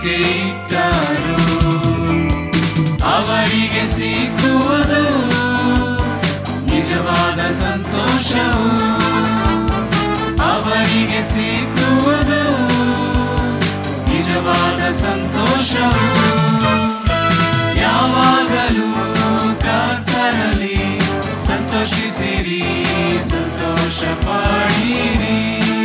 ನಂಬಿಕೆ ಇಟ್ಟರು ಅವರಿಗೆ ಸಿಕ್ಕುವುದು ನಿಜವಾದ ಸಂತೋಷವು ಅವರಿಗೆ ಸಿಕ್ಕುವುದು ನಿಜವಾದ ಸಂತೋಷವು ಯಾವಾಗಲೂ ಕರ್ತನಲ್ಲಿ ಸಂತೋಷಿಸಿರಿ ಸಂತೋಷ ಪಡಿರಿ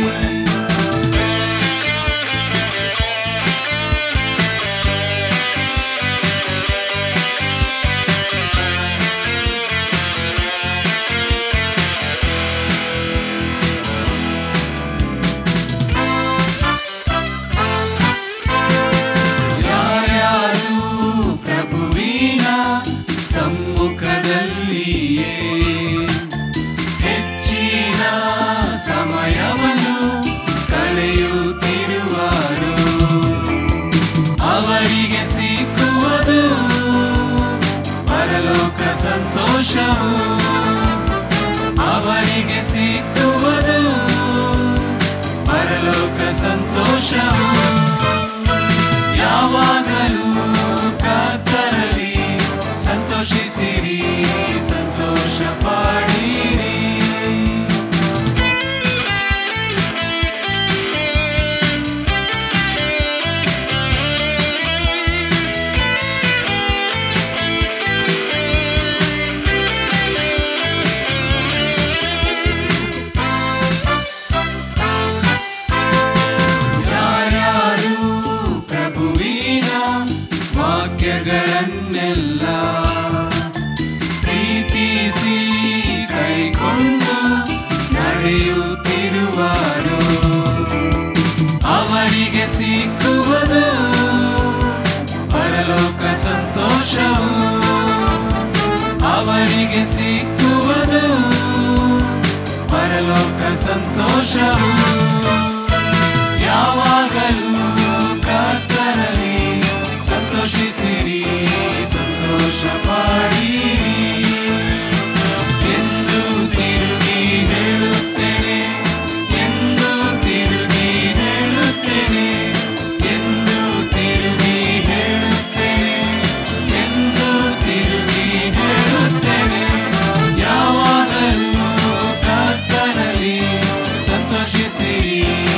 ಯಾರ್ಯಾರು ಪ್ರಭುವಿನ ಸಮ್ಮುಖದಲ್ಲಿಯೇ ಹೆಚ್ಚಿನ ಸಮಯವನ್ನು ಕಳೆಯುತ್ತಿರುವರು ಅವರಿಗೆ ಸಿಕ್ಕುವುದು ಪರಲೋಕ ಸಂತೋಷವು ಅವರಿಗೆ ಸಿಕ್ಕುವುದು ಪರಲೋಕ ಸಂತೋಷವು ಯಾವಾಗಲೂ ಕರ್ತರಲ್ಲಿ ಸಂತೋಷಿಸಿರಿ ಸಂತೋಷ ಪಡಿರಿ ಯಾರ್ಯಾರು ಪ್ರಭುವಿನ ವಾಕ್ಯಗಳನ್ನೆಲ್ಲ ಪ್ರೀತಿಸಿ ಕೈಕೊಂಡು ನಡೆಯುತ್ತಿರುವರು ಅವರಿಗೆ ಸಿಕ್ಕುವುದು ಪರಲೋಕ ಸಂತೋಷವು ಅವರಿಗೆ ಸಿಕ್ಕುವುದು ಪರಲೋಕ ಸಂತೋಷವು ಯಾವಾಗಲೂ ಕರ್ತನಲ್ಲಿ ಸಂತೋಷಿಸಿರಿ ಸಂತೋಷ ಪಡಿರಿ ಎಂದು ತಿರುಗಿ ಹೇಳುತ್ತೇನೆ ಎಂದು ತಿರುಗಿ ಹೇಳುತ್ತೇನೆ ಎಂದು ತಿರುಗಿ ಹೇಳುತ್ತೇನೆ ಎಂದು ತಿರುಗಿ ಹೇಳುತ್ತೇನೆ ಯಾವಾಗಲೂ ಕರ್ತನಲ್ಲಿ ಸಂತೋಷಿಸಿರಿ